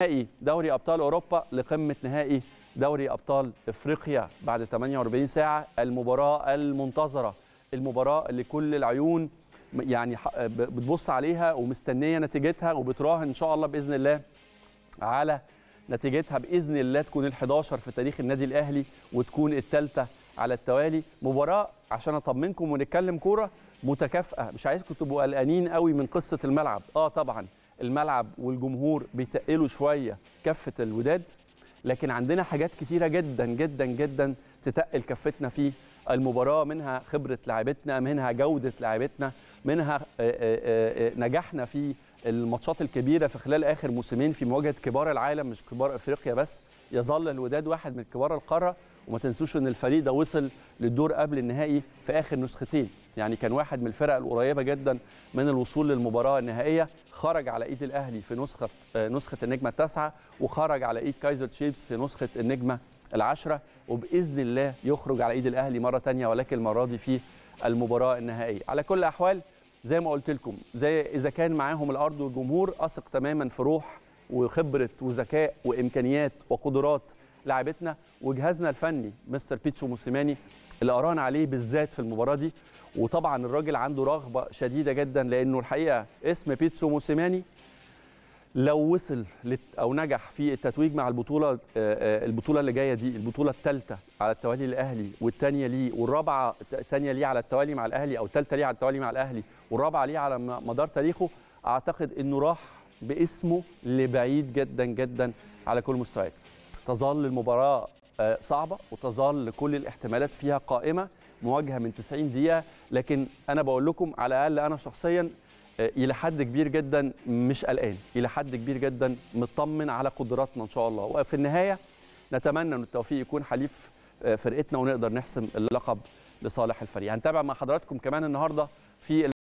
نهائي دوري ابطال اوروبا لقمه نهائي دوري ابطال افريقيا بعد 48 ساعه المباراه المنتظره المباراه اللي كل العيون يعني بتبص عليها ومستنيه نتيجتها وبتراهن ان شاء الله باذن الله على نتيجتها باذن الله تكون ال11 في تاريخ النادي الاهلي وتكون الثالثه على التوالي مباراه عشان اطمنكم ونتكلم كوره متكافئه مش عايزكم تبقوا قلقانين قوي من قصه الملعب اه طبعا الملعب والجمهور بيتقلوا شويه كفه الوداد لكن عندنا حاجات كتيره جدا جدا جدا تتقل كفتنا في المباراه منها خبره لاعبتنا منها جوده لاعبتنا منها نجاحنا في الماتشات الكبيره في خلال اخر موسمين في مواجهه كبار العالم مش كبار افريقيا بس يظل الوداد واحد من كبار القاره وما تنسوش ان الفريق ده وصل للدور قبل النهائي في اخر نسختين يعني كان واحد من الفرق القريبه جدا من الوصول للمباراه النهائيه خرج على ايد الاهلي في نسخه نسخه النجمه التاسعه وخرج على ايد كايزر تشيفز في نسخه النجمه العشره وباذن الله يخرج على ايد الاهلي مره ثانيه ولكن المره دي في المباراه النهائيه على كل الاحوال زي ما قلت لكم زي اذا كان معاهم الارض والجمهور اثق تماما في روح وخبره وذكاء وامكانيات وقدرات لاعبتنا وجهازنا الفني مستر بيتسو موسيماني اللي قرانا عليه بالذات في المباراه دي وطبعا الراجل عنده رغبه شديده جدا لانه الحقيقه اسم بيتسو موسيماني لو وصل او نجح في التتويج مع البطوله البطوله اللي جايه دي البطوله الثالثه على التوالي الاهلي والثانيه ليه والرابعه الثانيه ليه على التوالي مع الاهلي او الثالثه ليه على التوالي مع الاهلي والرابعه ليه على مدار تاريخه اعتقد انه راح باسمه لبعيد جدا جدا على كل المستويات تظل المباراه صعبه وتظل كل الاحتمالات فيها قائمه مواجهه من 90 دقيقه لكن انا بقول لكم على الاقل انا شخصيا الى حد كبير جدا مش قلقان الى حد كبير جدا مطمن على قدراتنا ان شاء الله وفي النهايه نتمنى ان التوفيق يكون حليف فرقتنا ونقدر نحسم اللقب لصالح الفريق هنتابع مع حضراتكم كمان النهارده في